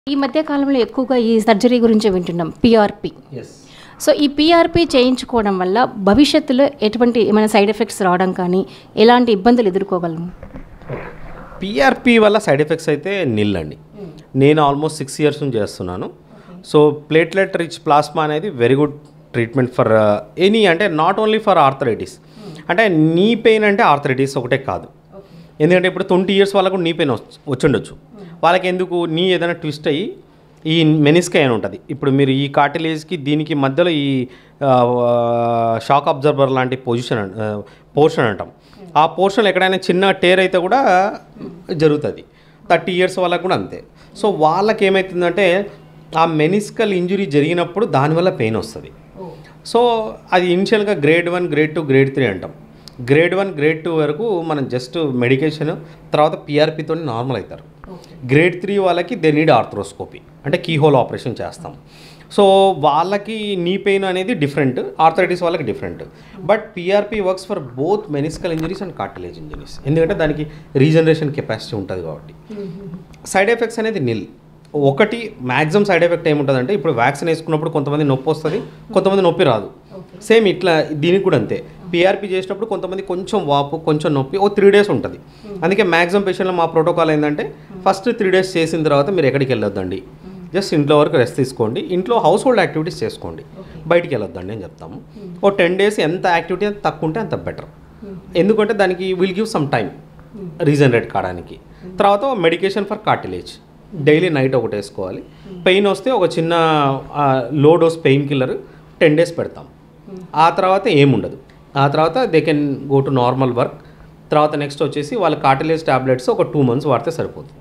ఈ మధ్య కాలంలో ఎక్కువగా ఈ సర్జరీ గురించి వింటున్నాం పిఆర్పి ఎస్ సో ఈ పిఆర్పి చేయించుకోవడం వల్ల భవిష్యత్తులో ఎటువంటి ఏమైనా సైడ్ ఎఫెక్ట్స్ రావడం కానీ ఎలాంటి ఇబ్బందులు ఎదుర్కోగలము పిఆర్పి వల్ల సైడ్ ఎఫెక్ట్స్ అయితే నిల్ అండి నేను ఆల్మోస్ట్ సిక్స్ ఇయర్స్ నుంచి చేస్తున్నాను సో ప్లేట్లెట్ రిచ్ ప్లాస్మా అనేది very good treatment for any అంటే నాట్ ఓన్లీ ఫర్ ఆర్థరైటిస్ అంటే నీ పెయిన్ అంటే ఆర్థరైటిస్ ఒకటే కాదు ఎందుకంటే ఇప్పుడు ట్వంటీ ఇయర్స్ వాళ్ళకు నీ పెయిన్ వచ్చుండొచ్చు వాళ్ళకి ఎందుకు నీ ఏదైనా ట్విస్ట్ అయ్యి ఈ మెనిస్కై అని ఉంటుంది ఇప్పుడు మీరు ఈ కార్టిలేజ్కి దీనికి మధ్యలో ఈ షాక్ అబ్జర్వర్ లాంటి పొజిషన్ పోర్షన్ అంటాం ఆ పోర్షన్ ఎక్కడైనా చిన్న టేర్ అయితే కూడా జరుగుతుంది థర్టీ ఇయర్స్ వాళ్ళకు కూడా అంతే సో వాళ్ళకి ఏమవుతుందంటే ఆ మెనిస్కల్ ఇంజురీ జరిగినప్పుడు దానివల్ల పెయిన్ వస్తుంది సో అది ఇనిషియల్గా grade one grade two grade three అంటాం గ్రేడ్ వన్ గ్రేడ్ టూ వరకు మనం జస్ట్ మెడికేషన్ తర్వాత పిఆర్పితో నార్మల్ అవుతారు గ్రేడ్ త్రీ వాళ్ళకి దే నీడ్ ఆర్థ్రోస్కోపీ అంటే కీహోల్ ఆపరేషన్ చేస్తాం సో వాళ్ళకి నీ పెయిన్ అనేది డిఫరెంట్ ఆర్థరైటిస్ వాళ్ళకి different but PRP works for both meniscal injuries and cartilage injuries ఎందుకంటే దానికి రీజనరేషన్ కెపాసిటీ ఉంటుంది కాబట్టి సైడ్ ఎఫెక్ట్స్ అనేది నిల్ ఒకటి మ్యాక్సిమం సైడ్ ఎఫెక్ట్ ఏముంటుందంటే ఇప్పుడు వ్యాక్సిన్ వేసుకున్నప్పుడు కొంతమంది నొప్పి వస్తుంది కొంతమంది నొప్పి రాదు సేమ్ ఇట్లా దీనికి కూడా అంతే పిఆర్పి చేసినప్పుడు కొంతమంది కొంచెం వాపు కొంచెం నొప్పి ఓ త్రీ డేస్ ఉంటుంది అందుకే మ్యాక్సిమం పేషెంట్లో మా ప్రోటోకాల్ ఏంటంటే ఫస్ట్ త్రీ డేస్ చేసిన తర్వాత మీరు ఎక్కడికి వెళ్ళొద్దండి జస్ట్ ఇంట్లో వరకు రెస్ట్ తీసుకోండి ఇంట్లో హౌస్ హోల్డ్ యాక్టివిటీస్ చేసుకోండి బయటికి వెళ్ళొద్దండి అని చెప్తాము ఓ టెన్ డేస్ ఎంత యాక్టివిటీ అంత తక్కువ ఉంటే అంత బెటర్ ఎందుకంటే దానికి will give some time regenerate కావడానికి తర్వాత medication for cartilage daily night ఒకటి వేసుకోవాలి పెయిన్ వస్తే ఒక చిన్న low dose painkiller ten days పెడతాం ఆ తర్వాత ఏముండదు ఆ తర్వాత they can go to normal work తర్వాత నెక్స్ట్ వచ్చేసి వాళ్ళ కార్టిలేజ్ టాబ్లెట్స్ ఒక టూ మంత్స్ వాడితే సరిపోతుంది